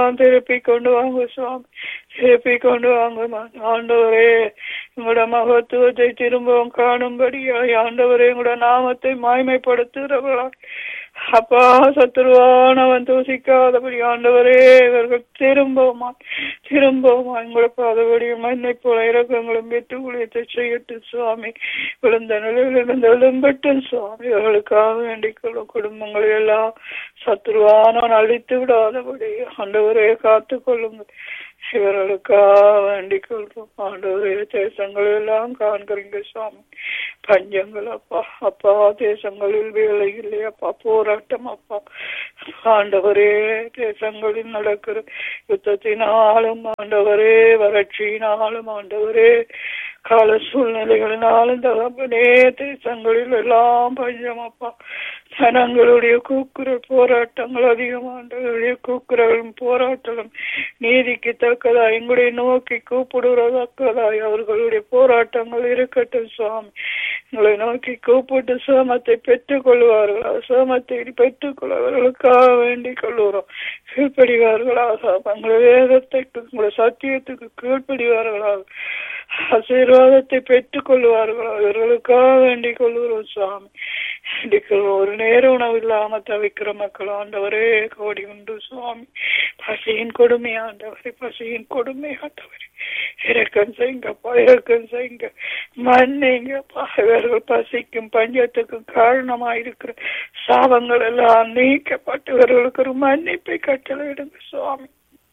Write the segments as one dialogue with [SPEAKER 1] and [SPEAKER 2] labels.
[SPEAKER 1] திருப்பி கொண்டு வாங்க சுவாமி திருப்பி கொண்டு வாங்க ஆண்டவரே உங்களோட மகத்துவத்தை திரும்பவும் காணும்படியாய் ஆண்டவரே உங்களோட நாமத்தை மாய்மைப்படுத்துகிறவர்களா அப்பா சத்துருவானவன் தூசிக்காதபடி ஆண்டவரே இவர்கள் திரும்பவுமா திரும்பவுமா உங்களை பாதபடியும் மண்ணை போல இறக்கங்களும் விட்டு ஊழியத்தை செய்யட்டும் சுவாமி விழுந்த நிலையில் இருந்து எழும்பட்டும் சுவாமி இவர்களுக்காக வேண்டிக் கொள்ளும் குடும்பங்களை எல்லாம் சத்துருவானவன் அழித்து விடாதபடி ஆண்டவரே காத்து கொள்ளுங்கள் இவர்களுக்காக வேண்டிக் கொள்றோம் ஆண்டவரே தேசங்கள் எல்லாம் காண்கிறீங்க சுவாமி பஞ்சங்கள் அப்பா அப்பா தேசங்களில் வேலை இல்லை அப்பா போராட்டம் அப்பா ஆண்டவரே தேசங்களில் நடக்கிற யுத்தத்தினாலும் ஆண்டவரே வறட்சியினாலும் ஆண்டவரே கால சூழ்நிலைகளினாலும் தகப்பனே தேசங்களில் எல்லாம் பஞ்சம் அப்பா ஜனங்களுடைய கூக்குரல் போராட்டங்கள் அதிகமாண்டவருடைய கூக்குரலும் போராட்டங்களும் நீதிக்கு தக்கதா எங்களுடைய நோக்கி கூப்பிடுவதற்கதாய் அவர்களுடைய போராட்டங்கள் இருக்கட்டும் சுவாமி உங்களை நோக்கி கூப்பிட்டு சோமத்தை பெற்றுக் கொள்வார்களா சோமத்தை பெற்றுக் கொள்வர்களுக்காக வேண்டிக் கொள்ளுகிறோம் கீழ்ப்படிவார்களாக உங்களுடைய வேதத்தை உங்களுடைய சத்தியத்துக்கு கீழ்ப்படிவார்களாக ஆசீர்வாதத்தை பெற்றுக் கொள்வார்களா இவர்களுக்காக வேண்டிக் கொள்கிறோம் சுவாமி வேண்டிக்கொள்வோம் ஒரு நேர உணவு இல்லாம தவிக்கிற மக்கள் ஆண்டவரே கோடி உண்டு சுவாமி பசியின் கொடுமை ஆண்டவரே பசியின் கொடுமை ஆண்டவரே இறக்கம் செய்யுங்கப்பா இறக்கம் செய்யுங்க மன்னிங்கப்பா இவர்கள் பசிக்கும் பஞ்சத்துக்கும் காரணமாயிருக்கிற சாபங்கள் எல்லாம் நீக்கப்பட்டு இவர்களுக்கு ஒரு மன்னிப்பை கட்டளையிடுங்க சுவாமி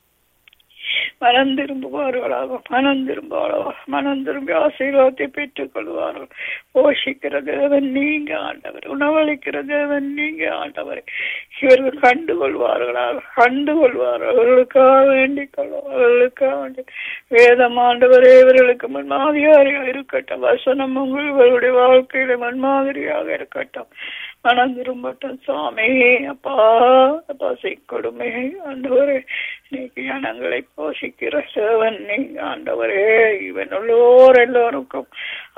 [SPEAKER 1] மனம் திரும்புவார்களாக மனம் திரும்புவார்களாக மனம் திரும்பி ஆசீர்வாதத்தை பெற்றுக் கொள்வார்கள் போஷிக்கிற தேவன் நீங்க ஆண்டவர் உணவளிக்கிற தேவன் நீங்க ஆண்டவர் இவர்கள் கண்டு கொள்வார்களாக கண்டு கொள்வார்கள் அவர்களுக்காக வேண்டிக் கொள்வார் அவர்களுக்காக வேண்டி வேதம் ஆண்டவரே இவர்களுக்கு முன்மாதிரியாக இருக்கட்டும் வசனம் உங்கள் இவர்களுடைய வாழ்க்கையில முன்மாதிரியாக இருக்கட்டும் மனம் திரும்பட்டும் சுவாமி அப்பா பசி கொடுமை ஆண்டவரே நீங்க ஜனங்களை போஷிக்கிற சேவன் நீங்க ஆண்டவரே இவன் உள்ளோர் எல்லோருக்கும்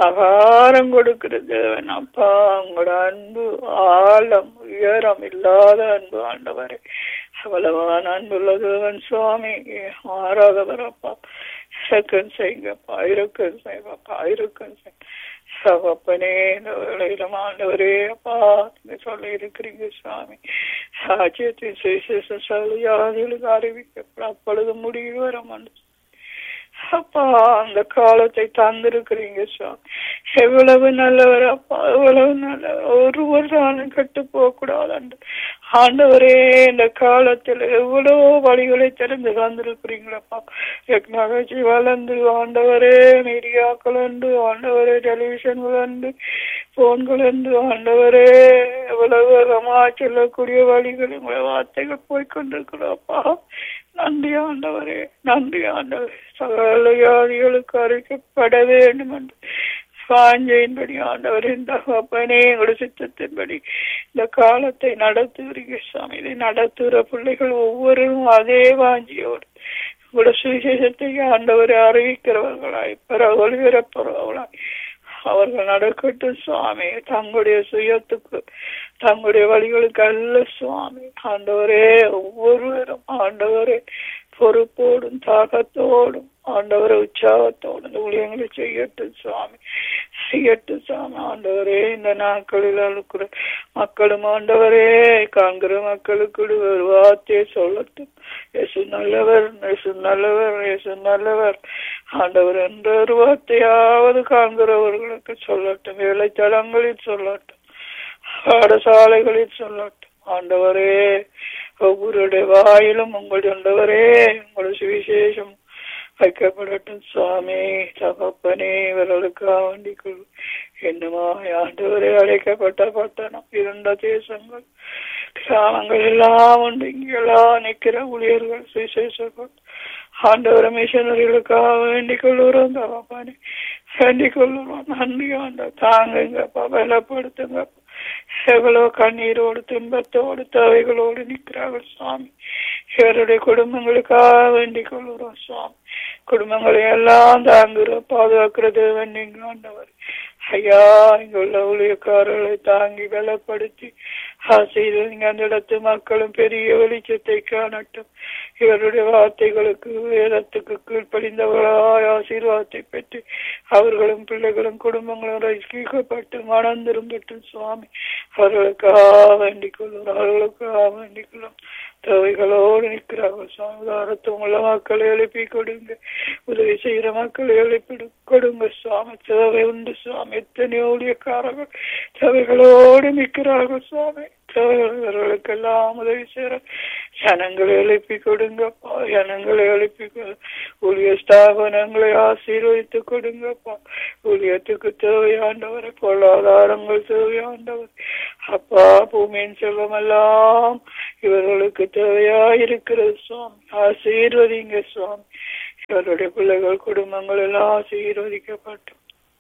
[SPEAKER 1] அகாரம் கொடுக்கிற தேவன் அப்பா உங்களோட அன்பு ஆழம் உயரம் இல்லாத அன்பு ஆண்டவரே அவ்வளவான அன்புள்ள தேவன் சுவாமி மாறாதவர் அப்பா இறக்கம் செய்யுங்கப்பா இறக்கம் செய்வப்பா இறக்கம் செய்ய சகப்பனே இந்த வேளையிலும் ஆண்டவரே அப்பா நீங்க சொல்லி இருக்கிறீங்க சுவாமி ராஜ்யத்தின் சுவிசேஷ சொல்லியாதிகளுக்கு அறிவிக்கப்படும் அப்பொழுது முடிவு வர மாட்டேன் அப்பா அந்த காலத்தை தந்திருக்கிறீங்க சுவாமி எவ்வளவு நல்லவர் அப்பா எவ்வளவு நல்லவர் ஒருவர் நானும் கட்டு போக கூடாது ஆண்டவரே இந்த காலத்தில் எவ்வளவு வழிகளை தெரிந்து தந்திருக்கிறீங்களப்பா டெக்னாலஜி வளர்ந்து ஆண்டவரே மீடியாக்கள் உண்டு ஆண்டவரே டெலிவிஷன்கள் உண்டு போன்கள் உண்டு ஆண்டவரே எவ்வளவு வேகமா செல்லக்கூடிய வழிகள் உங்களை வார்த்தைகள் போய்கொண்டிருக்கிறோப்பா நன்றி ஆண்டவரே நன்றி ஆண்டவரே சகல வியாதிகளுக்கு அறிக்கப்பட வேண்டும் என்று வாஞ்சையின்படி ஆண்டவர் இந்த அப்பனே எங்களோட சித்தத்தின்படி இந்த காலத்தை நடத்துகிறீங்க சாமி இதை நடத்துகிற பிள்ளைகள் ஒவ்வொருவரும் அதே வாஞ்சியோடு உங்களோட சுவிசேஷத்தை ஆண்டவரை அறிவிக்கிறவர்களாய் பிற ஒளிபரப்புறவர்களாய் அவர்கள் நடக்கட்டும் சுவாமி தங்களுடைய சுயத்துக்கு தங்களுடைய வழிகளுக்கு அல்ல சுவாமி ஆண்டவரே ஒவ்வொருவரும் ஆண்டவரே பொறுப்போடும் தாகத்தோடும் ஆண்டவரை உற்சாகத்தோடும் இந்த ஊழியங்களை செய்யட்டும் சுவாமி செய்யட்டும் சுவாமி ஆண்டவரே இந்த நாட்களில் அழுக்கிற மக்களும் ஆண்டவரே காண்கிற மக்களுக்கு ஒரு வார்த்தையை சொல்லட்டும் இயேசு நல்லவர் இயேசு நல்லவர் இயேசு நல்லவர் ஆண்டவர் என்ற ஒரு வார்த்தையாவது காண்கிறவர்களுக்கு சொல்லட்டும் வேலைத்தளங்களில் சொல்லட்டும் பாடசாலைகளில் சொல்லட்டும் ஆண்டவரே ஒவ்வொருடைய வாயிலும் உங்கள் ஆண்டவரே உங்கள் சுவிசேஷம் வைக்கப்படட்டும் சுவாமி தகப்பனே இவர்களுக்காக வேண்டிக் கொள் என்னமா ஆண்டவரே அழைக்கப்பட்ட பட்டணம் இருந்த தேசங்கள் கிராமங்கள் எல்லாம் உண்டு இங்கெல்லாம் நிற்கிற ஊழியர்கள் சுவிசேஷர்கள் ஆண்டவர் மிஷனரிகளுக்காக வேண்டிக் கொள்ளுறோம் தகப்பானே வேண்டிக் கொள்ளுறோம் நன்றி ஆண்டவர் தாங்குங்கப்பா பலப்படுத்துங்கப்பா எவ்வளவு கண்ணீரோடு துன்பத்தோடு தேவைகளோடு நிற்கிறார்கள் சுவாமி இவருடைய குடும்பங்களுக்காக வேண்டிக் கொள்கிறோம் சுவாமி குடும்பங்களை எல்லாம் தாங்குற பாதுகாக்கிற தேவன் நீங்க ஆண்டவர் ஐயா இங்க உள்ள ஊழியக்காரர்களை தாங்கி பலப்படுத்தி ஆசீர்வதிங்க அந்த இடத்து மக்களும் பெரிய வெளிச்சத்தை காணட்டும் இவருடைய வார்த்தைகளுக்கு வேதத்துக்கு கீழ்ப்படிந்தவர்களாய் ஆசீர்வாதத்தை பெற்று அவர்களும் பிள்ளைகளும் குடும்பங்களும் ரசிக்கப்பட்டு மனம் திரும்பட்டும் சுவாமி அவர்களுக்காக வேண்டிக் கொள்ளும் அவர்களுக்காக வேண்டிக் கொள்ளும் தேவைகளோடு நிற்கிறார்கள் சுவாமி உதாரத்துவம் உள்ள மக்களை எழுப்பி கொடுங்க உதவி செய்கிற மக்களை எழுப்பி கொடுங்க சுவாமி தேவை உண்டு சுவாமி எத்தனை ஊழியக்காரர்கள் தேவைகளோடு நிற்கிறார்கள் சுவாமி தேவைகளுக்கெல்லாம் உதவி செய்கிற ஜனங்களை எழுப்பி கொடுங்கப்பா ஜனங்களை எழுப்பி கொடு. ஊழிய ஸ்தாபனங்களை ஆசீர்வதித்து கொடுங்கப்பா ஊழியத்துக்கு தேவையாண்டவர் பொருளாதாரங்கள் தேவையாண்டவர் அப்பா பூமியின் செல்வமெல்லாம் இவர்களுக்கு தேவையா இருக்கிறது சுவாமி ஆசீர்வதிங்க சுவாமி இவருடைய பிள்ளைகள் குடும்பங்கள் எல்லாம் ஆசீர்வதிக்கப்பட்டும்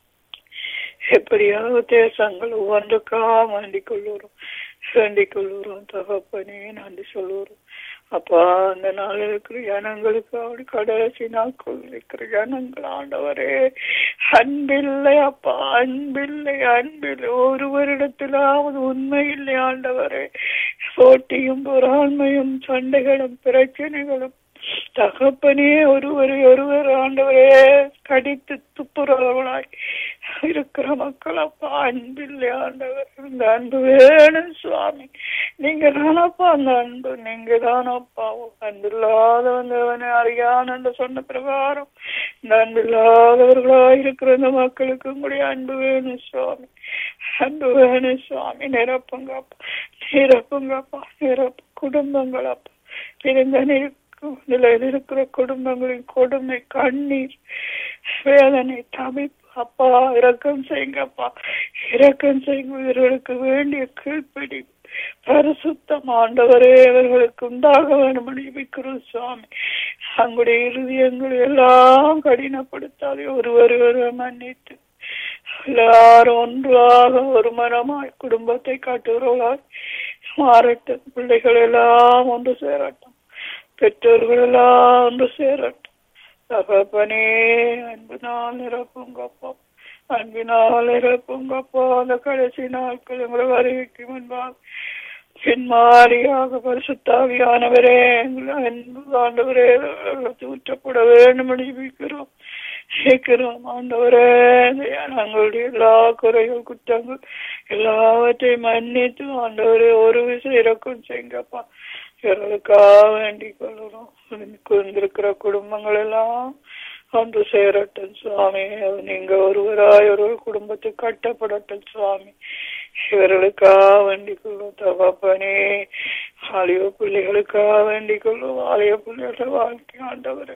[SPEAKER 1] எப்படியாவது தேசங்கள் ஒவ்வொன்றுக்காக வேண்டிக் கொள்ளுறோம் வேண்டிக் கொள்ளுறோம் தகப்பனே நன்றி சொல்லுறோம் அப்பா அந்த நாள் இருக்கிற ஜனங்களுக்கு அப்படி கடைசி நாட்கள் இருக்கிற ஜனங்கள் ஆண்டவரே அன்பில்லை அப்பா அன்பில்லை அன்பில்லை ஒருவரிடத்திலாவது உண்மை இல்லை ஆண்டவரே போட்டியும் பொறாண்மையும் சண்டைகளும் பிரச்சனைகளும் தகப்பனே ஒருவரை ஒருவர் ஆண்டவரே கடித்து துப்புறவர்களாய் இருக்கிற மக்கள் அப்பா அன்பில்லை ஆண்டவர் இந்த அன்பு வேணும் சுவாமி நீங்க தானப்பா அந்த அன்பு நீங்க தானப்பா அன்பில்லாதவன் தேவனை அறியான் என்று சொன்ன பிரகாரம் இந்த அன்பில்லாதவர்களாய் இருக்கிற இந்த மக்களுக்கு உங்களுடைய அன்பு வேணும் சுவாமி அன்பு வேணும் சுவாமி நிரப்புங்கப்பா நிரப்புங்கப்பா நிரப்பு குடும்பங்களப்பா பிரிந்த நிலையில் இருக்கிற குடும்பங்களின் கொடுமை கண்ணீர் வேதனை தவிப்பு அப்பா இரக்கம் செய்யுங்கப்பா இரக்கம் செய்யுங்க இவர்களுக்கு வேண்டிய கீழ்ப்படி பரிசுத்தம் ஆண்டவரே இவர்களுக்கு உண்டாக வேண்டும் ஜெபிக்கிறோம் சுவாமி தங்களுடைய இருதயங்களை எல்லாம் கடினப்படுத்தாதே ஒருவர் ஒருவர் மன்னித்து எல்லாரும் ஒன்றாக ஒரு மனமாய் குடும்பத்தை காட்டுகிறவர்களாய் மாறட்டும் பிள்ளைகள் எல்லாம் ஒன்று சேரட்டும் பெற்றோர்கள் எல்லாம் ஒன்று சேரட்டும் தகப்பனே அன்பினால் நிரப்புங்கப்பா அன்பினால் நிரப்புங்கப்பா அந்த கடைசி நாட்கள் எங்களை வருகைக்கு முன்பாக பின்மாரியாக பரிசுத்தாவியானவரே எங்களை அன்பு ஆண்டவரே ஊற்றப்பட வேண்டும் ஜெபிக்கிறோம் கேட்கிறோம் ஆண்டவரே நாங்களுடைய எல்லா குறைகள் குற்றங்கள் எல்லாவற்றையும் மன்னித்து ஆண்டவரே ஒரு விஷயம் இறக்கும் செய்யுங்கப்பா இவர்களுக்காக வேண்டிக் கொள்கிறோம் குந்திருக்கிற குடும்பங்கள் எல்லாம் ஒன்று சேரட்டும் சுவாமி நீங்க ஒருவராய் ஒரு குடும்பத்துக்கு கட்டப்படட்டும் சுவாமி இவர்களுக்காக வேண்டிக் கொள்ளும் தகப்பனே ஆலய பிள்ளைகளுக்காக வேண்டிக் கொள்ளும் ஆலய பிள்ளைகளோட வாழ்க்கை ஆண்டவரே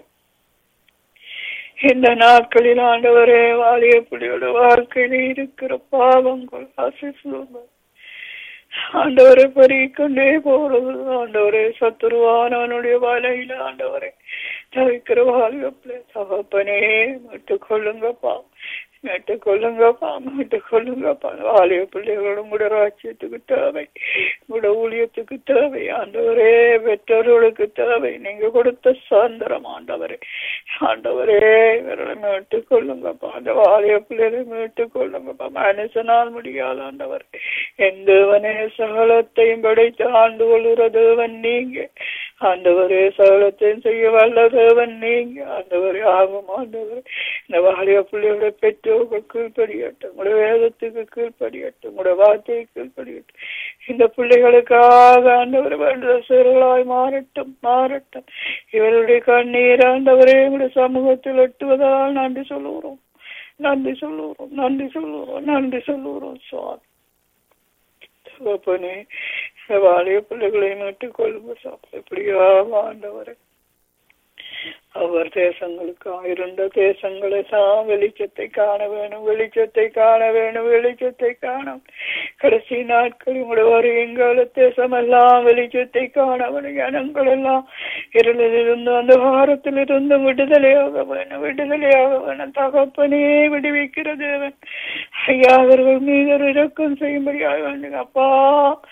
[SPEAKER 1] இந்த நாட்களில் ஆண்டவரே வாலிய பிள்ளையோட வாழ்க்கையில இருக்கிற பாவங்கள் அசிசுங்கள் ஆண்டவரை பறிக்கொண்டே போறது ஆண்டவரே சத்துருவானவனுடைய வலையில ஆண்டவரே தவிக்கிற வாழ்க்கை தகப்பனே மட்டும் கொள்ளுங்கப்பா மீட்டு கொள்ளுங்கப்பா மீட்டு கொள்ளுங்கப்பா வாலிய பிள்ளைகளோட உங்களோட ராஜ்யத்துக்கு தேவை உங்களோட ஊழியத்துக்கு தேவை ஆண்டவரே பெற்றோர்களுக்கு தேவை நீங்க கொடுத்த சுதந்திரம் ஆண்டவரே ஆண்டவரே இவர்களை மீட்டு கொள்ளுங்கப்பா அந்த வாலிய பிள்ளைகளை மீட்டு கொள்ளுங்கப்பா மனுஷனால் முடியாது ஆண்டவர் எந்தவனே சகலத்தையும் படைத்து ஆண்டு கொள்கிற தேவன் நீங்க ஆண்டவரே சகலத்தையும் செய்ய வல்ல தேவன் நீங்க ஆண்டவரே ஆகும் ஆண்டவர் இந்த வாலிய பிள்ளையோட பெற்றோர்கள் கீழ்படியட்டும் உங்களுடைய வேதத்துக்கு கீழ்படியட்டும் உங்களுடைய வார்த்தையை கீழ்படியட்டும் இந்த பிள்ளைகளுக்காக ஆண்டவர் வேண்டுதல் செயல்களாய் மாறட்டும் மாறட்டும் இவருடைய கண்ணீர் ஆண்டவரே எங்களுடைய சமூகத்தில் எட்டுவதால் நன்றி சொல்லுகிறோம் நன்றி சொல்லுகிறோம் நன்றி சொல்லுகிறோம் நன்றி சொல்லுகிறோம் சுவாமி தகப்பனே வாலிய பிள்ளைகளை மீட்டுக் கொள்ளுங்க சாப்பா எப்படியா ஆண்டவரே அவர் தேசங்களுக்கு இருந்த தேசங்களை தான் வெளிச்சத்தை காண வேணும் வெளிச்சத்தை காண வேணும் வெளிச்சத்தை காணும் கடைசி நாட்கள் உங்களுடைய வருகின்ற தேசம் எல்லாம் வெளிச்சத்தை காண வேணும் ஜனங்கள் எல்லாம் இருளில் இருந்து அந்த வாரத்தில் இருந்து விடுதலையாக வேணும் விடுதலையாக வேணும் தகப்பனே விடுவிக்கிற தேவன் ஐயா அவர்கள் மீது ஒரு இறக்கம் செய்யும்படியாக வேண்டும் அப்பா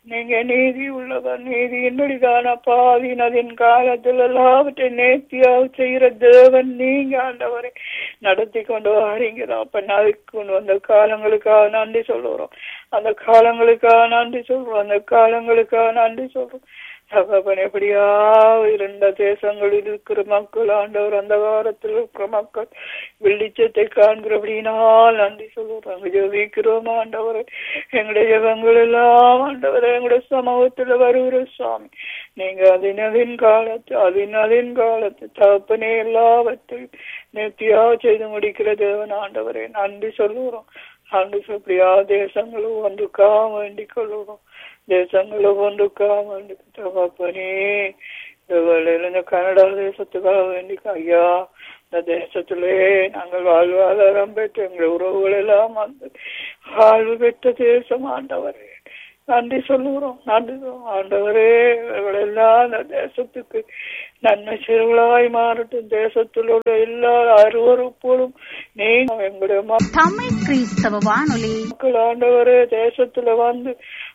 [SPEAKER 1] நீங்க நீதி உள்ளவர் நீதி என்னடிதான பாதினதின் காலத்தில் எல்லாவற்றை நேர்த்தியாக செய்கிற தேவன் நீங்க ஆண்டவரை நடத்தி கொண்டு வாரீங்க அப்ப அதுக்கு கொண்டு வந்த காலங்களுக்காக நன்றி சொல்லுறோம் அந்த காலங்களுக்காக நன்றி சொல்றோம் அந்த காலங்களுக்காக நன்றி சொல்றோம் தகப்பன் எப்படியா இருந்த தேசங்களில் இருக்கிற மக்கள் ஆண்டவர் அந்த காலத்தில் இருக்கிற மக்கள் வெளிச்சத்தை காண்கிறபடினால் நன்றி சொல்லுறோம் ஜெபிக்கிறோம் ஆண்டவர் எங்களுடைய ஜெபங்கள் எல்லாம் ஆண்டவர் எங்களுடைய சமூகத்தில் வருகிற சுவாமி நீங்க அதினதின் காலத்து அதினதின் காலத்து தகப்பனே எல்லாவற்றையும் நேர்த்தியாக செய்து முடிக்கிற தேவன் ஆண்டவரே நன்றி சொல்லுகிறோம் நன்றி சொல்லியா தேசங்களும் ஒன்றுக்கா வேண்டிக் கொள்ளுகிறோம் தேசங்களும் ஒன்றுக்கா வேண்டி தகப்பனே இந்த வேளையில இந்த கனடா தேசத்துக்காக வேண்டிக்க ஐயா இந்த தேசத்திலே நாங்கள் வாழ்வாதாரம் பெற்று எங்கள் உறவுகள் எல்லாம் வந்து வாழ்வு பெற்ற தேசம் ஆண்டவரே நன்றி சொல்லுகிறோம் நன்றி சொல்லுவோம். ஆண்டவரே இவர்களெல்லாம் இந்த தேசத்துக்கு நன்மை செய்வர்களாய் மாறட்டும் தேசத்தில் உள்ள எல்லா அருவறுப்போடும் நீங்க எங்களுடைய
[SPEAKER 2] தமிழ் கிறிஸ்தவ வானொலி
[SPEAKER 1] மக்கள் ஆண்டவரே தேசத்துல வந்து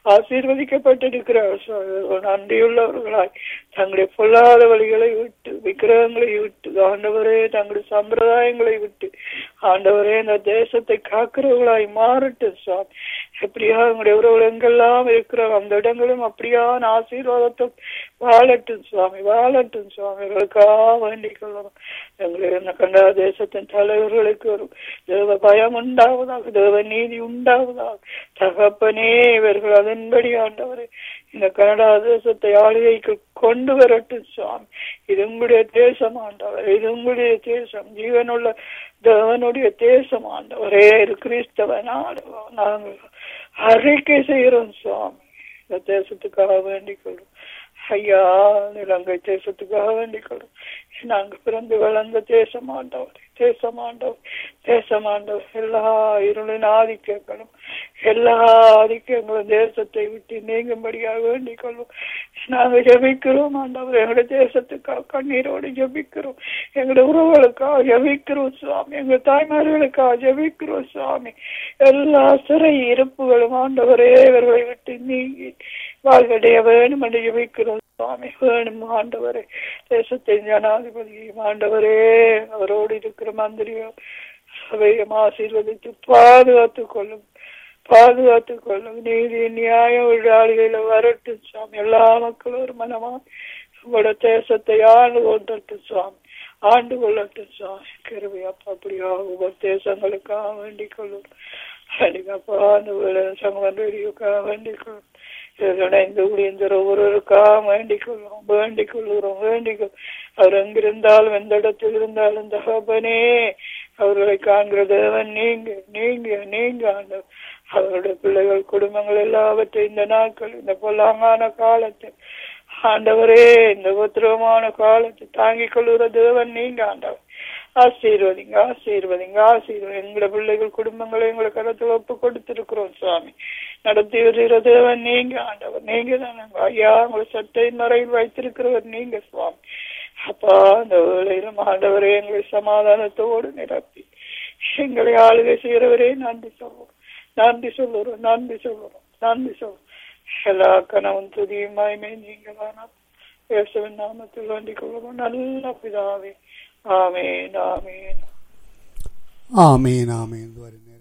[SPEAKER 1] ஆசீர்வதிக்கப்பட்டிருக்கிறார் நன்றியுள்ளவர்களாய் தங்களுடைய பொல்லாத வழிகளை விட்டு விக்கிரகங்களை விட்டு ஆண்டவரே தங்களுடைய சம்பிரதாயங்களை விட்டு ஆண்டவரே இந்த தேசத்தை காக்கிறவர்களாய் மாறட்டும் சாமி எப்படியா எங்களுடைய உறவுகள் எங்கெல்லாம் இருக்கிறோம் அந்த இடங்களும் அப்படியான ஆசீர்வாதத்தை வாழட்டும் சுவாமி வாழட்டும் சுவாமி இவர்களுக்காக வேண்டிக் கொள்ளணும் எங்களுடைய இந்த கண்டா தேசத்தின் தலைவர்களுக்கு ஒரு தேவ பயம் உண்டாவதாக தேவ நீதி உண்டாவதாக தகப்பனே இவர்கள் அதன்படி ஆண்டவரே இந்த கனடா தேசத்தை ஆளுகைக்கு கொண்டு வரட்டும் சுவாமி இது உங்களுடைய தேசம் ஆண்டவர் இது உங்களுடைய தேசம் ஜீவனுள்ள தேவனுடைய தேசம் ஆண்டவரே இது கிறிஸ்தவ நாடு நாங்கள் அறிக்கை செய்கிறோம் சுவாமி இந்த தேசத்துக்காக வேண்டிக் கொள்றோம் ஐயா இலங்கை தேசத்துக்காக வேண்டிக் கொள்றோம் நாங்க பிறந்து வளர்ந்த தேசம் ஆண்டவர் தேசம் ஆண்டவர் தேசம் ஆண்டவர் எல்லா இருளின் ஆதிக்கங்களும் எல்லா ஆதிக்கங்களும் தேசத்தை விட்டு நீங்கும்படியாக வேண்டிக் கொள்வோம் நாங்க ஜபிக்கிறோம் ஆண்டவர் எங்களுடைய தேசத்துக்காக கண்ணீரோடு ஜபிக்கிறோம் எங்களுடைய உறவுகளுக்காக ஜபிக்கிறோம் சுவாமி எங்க தாய்மார்களுக்காக ஜபிக்கிறோம் சுவாமி எல்லா சிறை இருப்புகளும் ஆண்டவரே இவர்களை விட்டு நீங்கி வாழ்வடைய வேணும் என்று ஜபிக்கிறோம் சுவாமி வேணும் ஆண்டவரே தேசத்தின் ஜனாதிபதியும் ஆண்டவரே அவரோடு இருக்கிற மந்திரியும் சபையும் ஆசீர்வதித்து பாதுகாத்துக் கொள்ளும் பாதுகாத்துக் கொள்ளும் நீதி நியாயம் விழாளிகள வரட்டும் சுவாமி எல்லா மக்களும் ஒரு மனமா உங்களோட தேசத்தை ஆண்டு கொண்டட்டும் சுவாமி ஆண்டு கொள்ளட்டும் சுவாமி கருவி அப்பா அப்படியா ஒவ்வொரு தேசங்களுக்காக வேண்டிக் கொள்ளும் அடிக்கப்பா அந்த சங்கம் ரேடியோக்காக வேண்டிக் கொள்ளும் இணைந்து குடியந்தர் ஒவ்வொருவருக்காக வேண்டிக் கொள்ளும் வேண்டிக் கொள்ளுகிறோம் வேண்டிக் கொள் அவர் எங்கிருந்தாலும் எந்த இடத்தில் இருந்தாலும் தகப்பனே அவர்களை காண்கிற தேவன் நீங்க நீங்க நீங்க ஆண்டவர் அவருடைய பிள்ளைகள் குடும்பங்கள் எல்லாவற்றையும் இந்த நாட்கள் இந்த பொல்லாங்கான காலத்தில் ஆண்டவரே இந்த உத்திரவமான காலத்தை தாங்கிக் கொள்ளுகிற தேவன் நீங்க ஆண்டவர் ஆசீர்வதிங்க ஆசீர்வதிங்க ஆசீர்வதி எங்களோட பிள்ளைகள் குடும்பங்களை எங்களை கருத்தில் ஒப்பு கொடுத்திருக்கிறோம் சுவாமி நடத்தி வருகிற தேவன் நீங்க ஆண்டவர் நீங்க தானே ஐயா உங்களை சட்டை மறையில் வைத்திருக்கிறவர் நீங்க சுவாமி அப்பா அந்த வேளையிலும் ஆண்டவரே எங்களை சமாதானத்தோடு நிரப்பி எங்களை ஆளுகை செய்கிறவரே நன்றி சொல்லுவோம் நன்றி சொல்லுறோம் நன்றி சொல்லுறோம் நன்றி சொல்லுவோம் எல்லா கனவும் துதியுமாய்மே நீங்களான இயேசுவின் நாமத்தில் வேண்டிக் கொள்வோம் நல்ல பிதாவே ஆமேன் ஆமேன்
[SPEAKER 3] ஆமேன் ஆமேன்